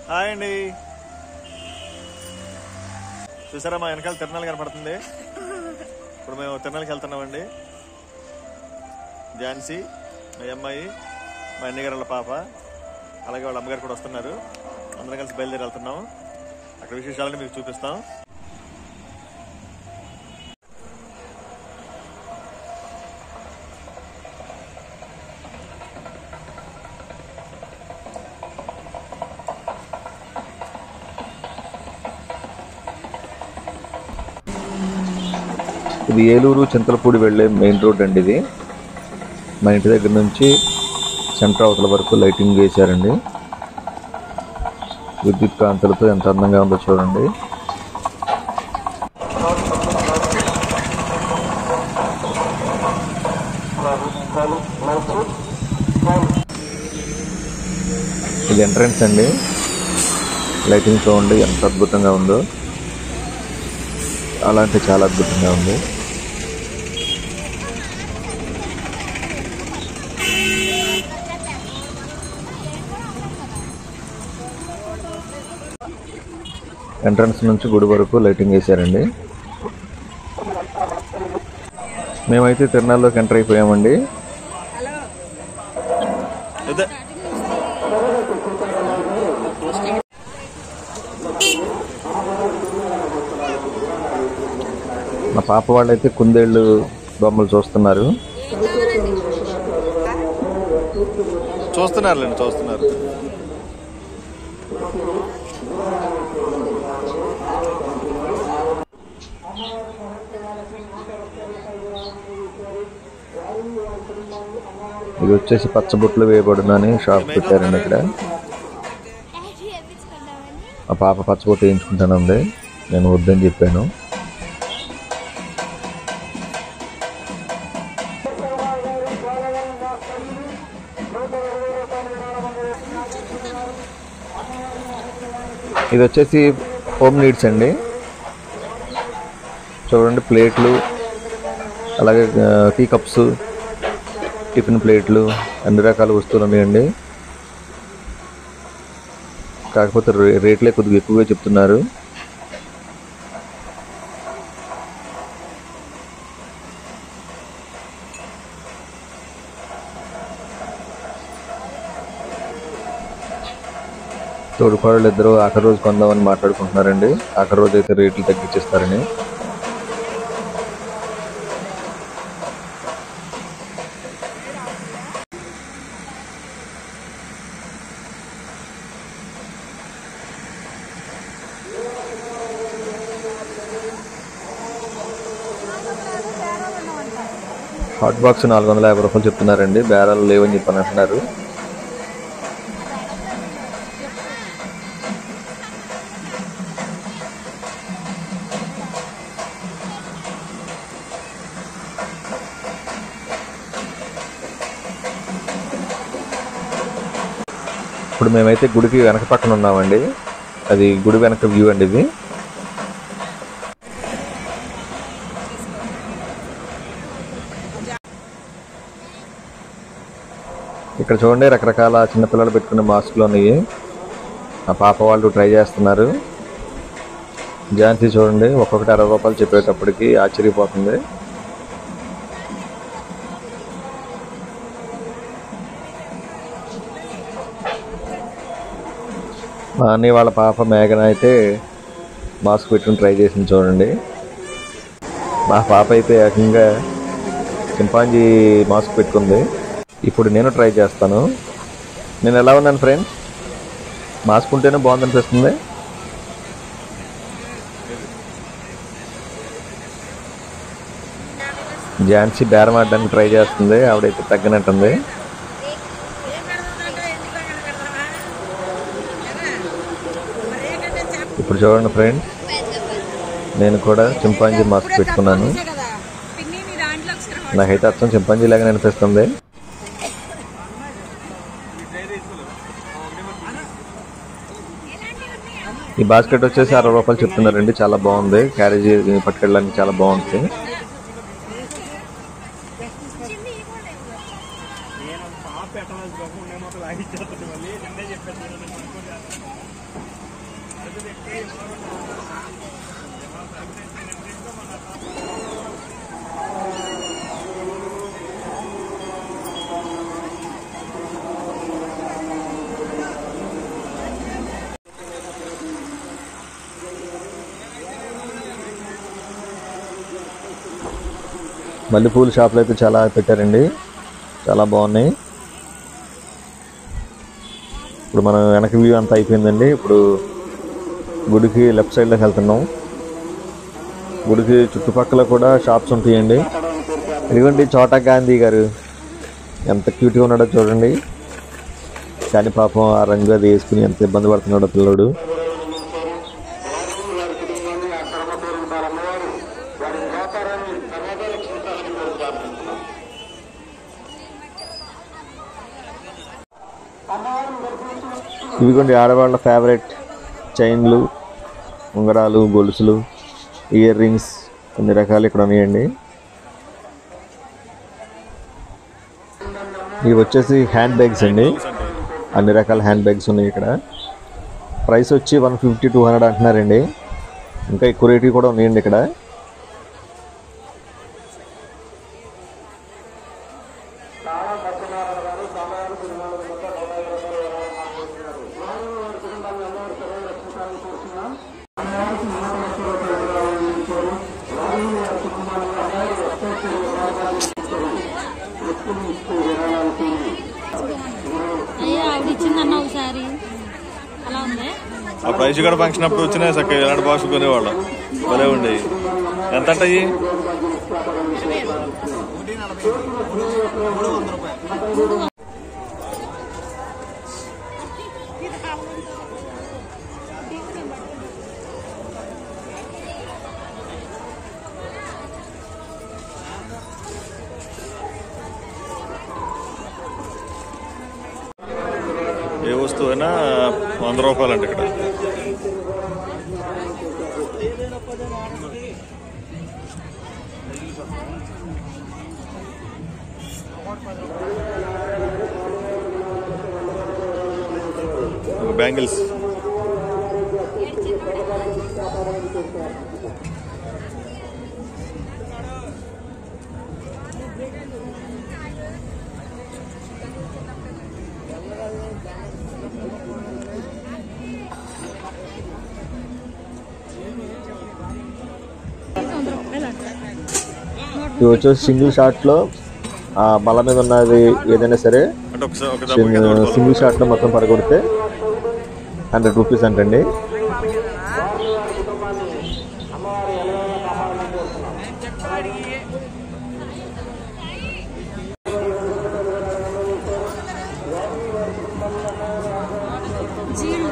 Hi అండి చూసారా మా వెనకాల తిరణాలు కనపడుతుంది ఇప్పుడు మేము తిరణాలకి వెళ్తున్నామండి ఝాన్సీ మా అమ్మాయి మా అన్నయ్య గారు వాళ్ళ పాప అలాగే వాళ్ళ అమ్మగారు కూడా వస్తున్నారు అందరం కలిసి బయలుదేరి వెళ్తున్నాం అక్కడ విశేషాలని మీకు చూపిస్తాం ఇది ఏలూరు చింతలపూడి వెళ్ళే మెయిన్ రోడ్ అండి ఇది మా ఇంటి దగ్గర నుంచి సెంటర్ అవతల వరకు లైటింగ్ వేశారండి విద్యుత్ కాంతులతో ఎంత అందంగా ఉందో చూడండి ఇది ఎంట్రన్స్ అండి లైటింగ్ చూడండి ఎంత అద్భుతంగా ఉందో అలాంటి చాలా అద్భుతంగా ఉంది ఎంట్రన్స్ నుంచి గుడి వరకు లైటింగ్ వేశారండి మేమైతే తిరునాళ్ళలోకి ఎంటర్ అయిపోయామండి ఇదే మా పాప వాళ్ళైతే కుందేళ్ళు బొమ్మలు చూస్తున్నారు చూస్తున్నారులేండి చూస్తున్నారు ఇది వచ్చేసి పచ్చబొట్లు వేయబడునని షాప్ పెట్టారండి ఇక్కడ డాడీ వేపించుకుందామని మా పాప పచ్చబొట్టు వేయించుకుంటానుంది నేను వద్దని చెప్పాను ఇది వచ్చేసి హోమ్ నీడ్స్ అండి చూడండి ప్లేట్లు అలాగే ఆ, టీ కప్స్ టిఫిన్ ప్లేట్లు అన్ని రకాల వస్తువులు ఉన్నాయండి కాకపోతే రే- రేట్లే కొద్దిగా ఎక్కువగా చెప్తున్నారు తోడుకోడలు ఇద్దరు ఆఖరి రోజు కొందామని మాట్లాడుకుంటున్నారండి ఆఖరి రోజు అయితే రేట్లు తగ్గించేస్తారని హాట్ బాక్స్ నాలుగు వందల యాభై రూపాయలు చెప్తున్నారండి బేరాలు లేవని చెప్పని అంటున్నారు ఇప్పుడు మేమైతే గుడికి వెనక పక్కన ఉన్నామండి అది గుడి వెనక వ్యూ అండి ఇది ఇక్కడ చూడండి రకరకాల చిన్నపిల్లలు పెట్టుకునే మాస్కులు ఉన్నాయి ఆ పాప వాళ్ళు ట్రై చేస్తున్నారు ఝాన్సీ చూడండి ఒక్కొక్కటి అరవై రూపాయలు చెప్పేటప్పటికి ఆశ్చర్యపోతుంది మా అన్నయ్య వాళ్ళ పాప మేఘన అయితే మాస్క్ పెట్టుకుని ట్రై చేసింది చూడండి మా పాప అయితే ఏకంగా చింపాంజీ మాస్క్ పెట్టుకుంది ఇప్పుడు నేను ట్రై చేస్తాను నేను ఎలా ఉన్నాను ఫ్రెండ్స్ మాస్క్ ఉంటేనే బాగుందనిపిస్తుంది ఝాన్సీ బేరం ఆడడానికి ట్రై చేస్తుంది ఆవిడైతే తగ్గనట్టుంది ఇప్పుడు చూడండి ఫ్రెండ్ నేను కూడా చింపాంజీ మాస్క్ పెట్టుకున్నాను నాకైతే అచ్చం చింపాంజీ లాగా అనిపిస్తుంది ఈ బాస్కెట్ వచ్చేసి అరవై రూపాయలు చెప్తున్నారండి చాలా బాగుంది క్యారేజీ పట్టుకెళ్ళడానికి చాలా బాగుంటుంది మల్లెపూల షాపులు అయితే చాలా పెట్టారండి చాలా బాగున్నాయి ఇప్పుడు మనం వెనక వ్యూ అంతా అయిపోయిందండి ఇప్పుడు గుడికి లెఫ్ట్ సైడ్లోకి వెళ్తున్నాం గుడికి చుట్టుపక్కల కూడా షాప్స్ ఉంటాయండి ఇదిగోండి చోటా గాంధీ గారు ఎంత క్యూట్గా ఉన్నాడో చూడండి కానీ పాపం ఆ రంగు అది వేసుకుని ఎంత ఇబ్బంది పడుతున్నాడో పిల్లడు ఇవిగోండి ఆడవాళ్ళ ఫేవరెట్ చైన్లు ఉంగరాలు గొలుసులు ఇయర్ రింగ్స్ కొన్ని రకాలు ఇక్కడ ఉన్నాయండి ఇవి వచ్చేసి హ్యాండ్ బ్యాగ్స్ అండి అన్ని రకాల హ్యాండ్ బ్యాగ్స్ ఉన్నాయి ఇక్కడ ప్రైస్ వచ్చి వన్ ఫిఫ్టీ టూ హండ్రెడ్ అంటున్నారండి ఇంకా ఎక్కువ రేట్లు కూడా ఉన్నాయండి ఇక్కడ అయ్యో ఆవిడ ఇచ్చిందన్న ఒకసారి అలా ఉంది ఆ ప్రైస్ కూడా ఫంక్షన్ అప్పుడు వచ్చినాయి చక్కగా ఇలాంటి బాక్స్ కొనేవాళ్ళం భలే ఉండేవి ఎంత అంటాయి ఏ వస్తువు అయినా వంద రూపాయలు అంట ఇక్కడ బ్యాంగిల్స్ ఇవి వచ్చేసి సింగిల్ షాట్లో ఆ బల మీద ఉన్నది ఏదైనా సరే అంటే ఒకసారి ఒక దెబ్బ కింద పడిపోవాలి. సింగిల్ షాట్లో మొత్తం పడగొడితే హండ్రెడ్ రూపీస్ అంటండి జీళ్ళు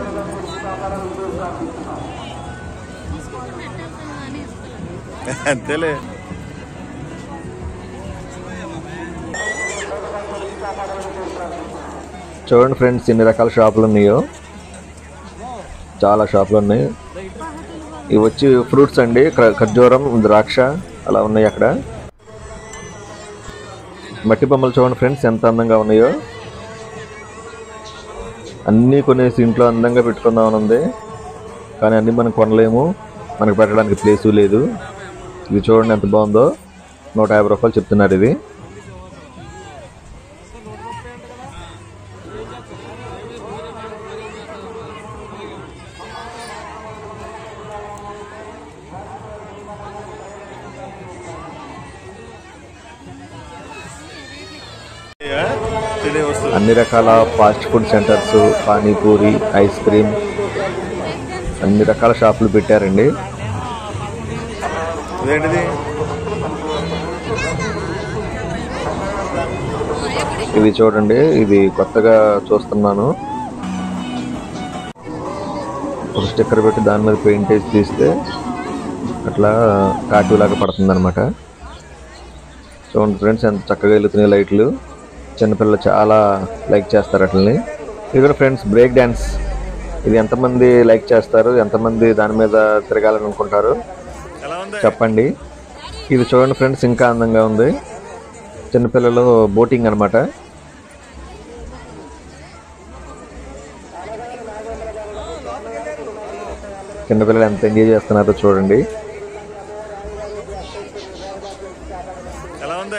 అంతేలే చూడండి ఫ్రెండ్స్ ఎన్ని రకాల షాపులు ఉన్నాయో చాలా షాపులు ఉన్నాయి ఇవి వచ్చి ఫ్రూట్స్ అండి క- ఖర్జూరం ద్రాక్ష అలా ఉన్నాయి అక్కడ మట్టి బొమ్మలు చూడండి ఫ్రెండ్స్ ఎంత అందంగా ఉన్నాయో అన్నీ కొనేసి ఇంట్లో అందంగా పెట్టుకుందామని ఉంది కానీ అన్నీ మనం కొనలేము మనకు పెట్టడానికి ప్లేసు లేదు ఇది చూడండి ఎంత బాగుందో నూట యాభై రూపాయలు చెప్తున్నారు ఇది ఏ? తినే వస్తువు అన్ని రకాల fast food centres panipuri ice cream అన్ని రకాల షాపులు పెట్టారండి ఇదేంటిది ఇవి చూడండి ఇది కొత్తగా చూస్తున్నాను ఒక స్టిక్కర్ పెట్టి దాని మీద పెయింట్ వేసి తీస్తే అట్లా కాటు లాగా పడుతుంది అనమాట చూడండి ఫ్రెండ్స్ ఎంత చక్కగా వెళ్తున్నాయి లైట్లు చిన్నపిల్లలు చాలా లైక్ చేస్తారు అట్లని ఇది ఫ్రెండ్స్ బ్రేక్ డ్యాన్స్ ఇది ఎంతమంది లైక్ చేస్తారు ఎంతమంది దాని మీద తిరగాలని అనుకుంటారు ఎలా ఉంది చెప్పండి ఇది చూడండి ఫ్రెండ్స్ ఇంకా అందంగా ఉంది చిన్నపిల్లలు బోటింగ్ అనమాట చిన్నపిల్లలు ఎంత ఎంజాయ్ చేస్తున్నారో చూడండి ఎలా ఉంది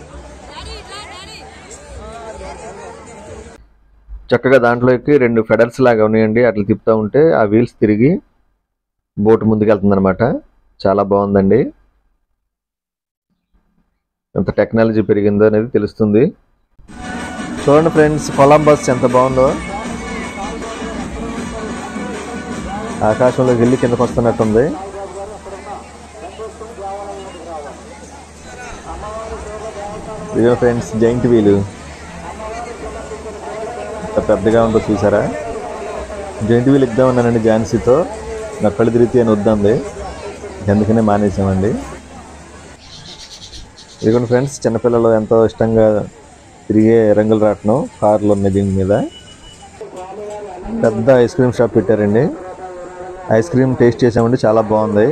చక్కగా దాంట్లోకి రెండు ఫెడర్స్ లాగా ఉన్నాయండి అట్లా తిప్పుతూ ఉంటే ఆ వీల్స్ తిరిగి బోట్ ముందుకెళ్తుంది అనమాట చాలా బాగుందండి ఎంత టెక్నాలజీ పెరిగిందో అనేది తెలుస్తుంది చూడండి ఫ్రెండ్స్ కొలంబస్ ఎంత బాగుందో ఆకాశంలోకి వెళ్ళి కిందకు వస్తున్నట్టుంది ఇదిగో ఫ్రెండ్స్ జైంట్ వీలు ఎంత పెద్దగా ఉందో చూసారా జైంట్ వీల్ ఇద్దామన్నానండి ఝాన్సీతో నా కళ్ళు తిరిగితే అని వద్దంది అందుకనే మానేసామండి ఇదిగోండి ఫ్రెండ్స్ చిన్నపిల్లలు ఎంతో ఇష్టంగా తిరిగే రంగులు రాట్నం కార్లు ఉన్నాయి దీని మీద పెద్ద ఐస్ క్రీమ్ షాప్ పెట్టారండి ఐస్ క్రీమ్ టేస్ట్ చేసామండి చాలా బాగుంది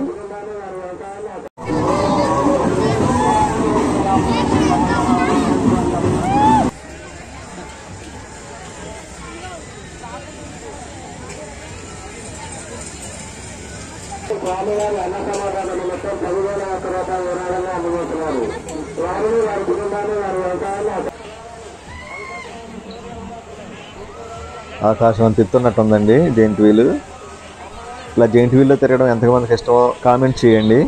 ఆకాశం అంత ఎత్తున్నట్టుందండి జైంట్ వీల్ ఇలా జైంట్ వీల్లో తిరగడం ఎంతమందికి ఇష్టమో కామెంట్ చేయండి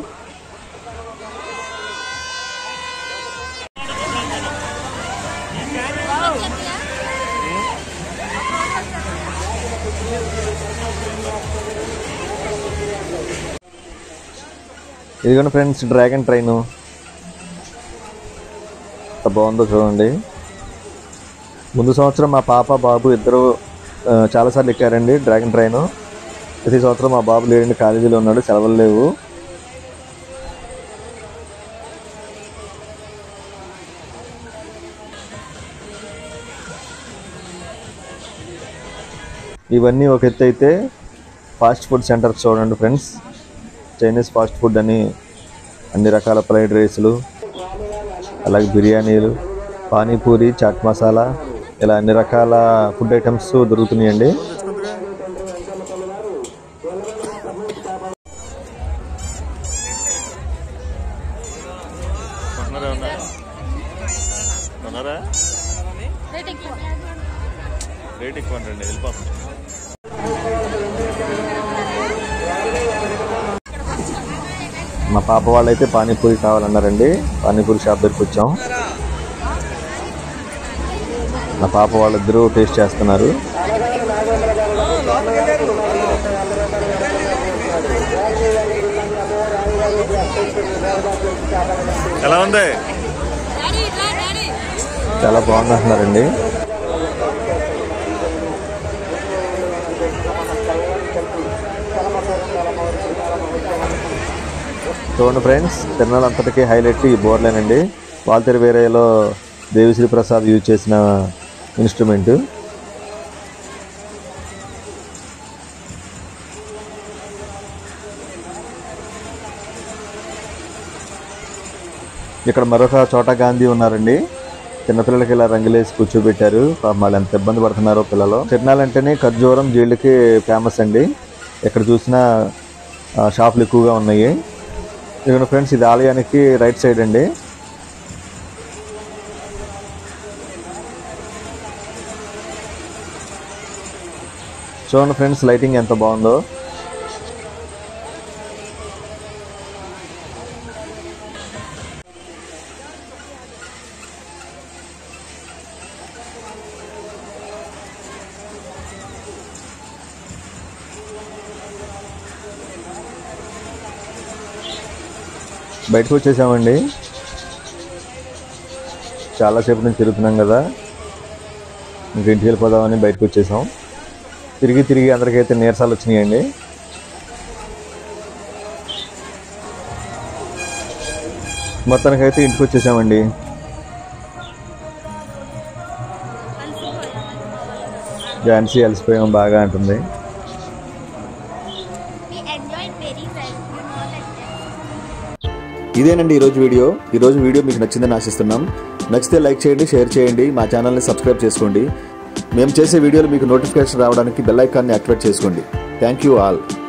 ఇదిగోండి ఫ్రెండ్స్ డ్రాగన్ ట్రైన్ ఎంత బాగుందో చూడండి ముందు సంవత్సరం మా పాప బాబు ఇద్దరు ఆ, చాలాసార్లు ఎక్కారండి డ్రాగన్ ట్రైన్ ప్రతి సంవత్సరం మా బాబు లేడండి కాలేజీలో ఉన్నాడు సెలవులు లేవు ఇవన్నీ ఒక ఎత్తు అయితే ఫాస్ట్ ఫుడ్ సెంటర్స్ చూడండి ఫ్రెండ్స్ చైనీస్ ఫాస్ట్ ఫుడ్ అని అన్ని రకాల ఫ్రైడ్ రైస్లు అలాగే బిర్యానీలు పానీపూరి చాట్ మసాలా ఇలా అన్ని రకాల ఫుడ్ ఐటమ్స్ దొరుకుతున్నాయండి కొన్నారా ఏమన్నా? కొన్నారా రేట్ ఎక్కువ రేట్ ఎక్కువ అంటండి వెళ్ళిపోతుంది మా పాప వాళ్ళైతే పానీపూరి కావాలన్నారండి పానీపూరి షాప్ దగ్గరికి వచ్చాం మా పాప వాళ్ళిద్దరూ టేస్ట్ చేస్తున్నారు ఎలా ఉంది డాడీ ఇట్లా డాడీ చాలా బాగుంది అంటున్నారండి చూడండి ఫ్రెండ్స్ తిరునాళ్ళ అంతటికీ హైలైట్ ఈ బోర్లేనండి వాల్తెర వేరేలో దేవిశ్రీ ప్రసాద్ యూజ్ చేసిన ఇన్స్ట్రుమెంట్ ఇక్కడ మరొక చోట గాంధీ ఉన్నారండి చిన్నపిల్లలకి ఇలా రంగులేసి కూర్చోబెట్టారు పాపం వాళ్ళు ఎంత ఇబ్బంది పడుతున్నారో పిల్లలు తిరణాలు అంటేనే ఖర్జూరం జీళ్ళకి ఫేమస్ అండి ఎక్కడ చూసినా ఆ, షాపులు ఎక్కువగా ఉన్నాయి ఇక్కడ ఫ్రెండ్స్ ఇది ఆలయానికి రైట్ సైడ్ అండి చూడండి ఫ్రెండ్స్ లైటింగ్ ఎంత బాగుందో బయటకు వచ్చేసామండి చాలాసేపు నుంచి తిరుగుతున్నాం కదా ఇంక ఇంటికి వెళ్ళిపోదామని బయటకు వచ్చేసాం తిరిగి తిరిగి అందరికైతే నీరసాలు వచ్చినాయండి మొత్తానికైతే ఇంటికి వచ్చేసామండి ఝాన్సీ అలసిపోయాం బాగా అంటుంది We enjoyed very well. You know like that. ఇదేనండి ఈరోజు వీడియో ఈరోజు వీడియో మీకు నచ్చిందని ఆశిస్తున్నాం నచ్చితే లైక్ చేయండి షేర్ చేయండి మా ఛానల్ని సబ్స్క్రైబ్ చేసుకోండి మేము చేసే వీడియోలు మీకు నోటిఫికేషన్ రావడానికి బెల్ ఐకాన్ని యాక్టివేట్ చేసుకోండి థ్యాంక్ యూ ఆల్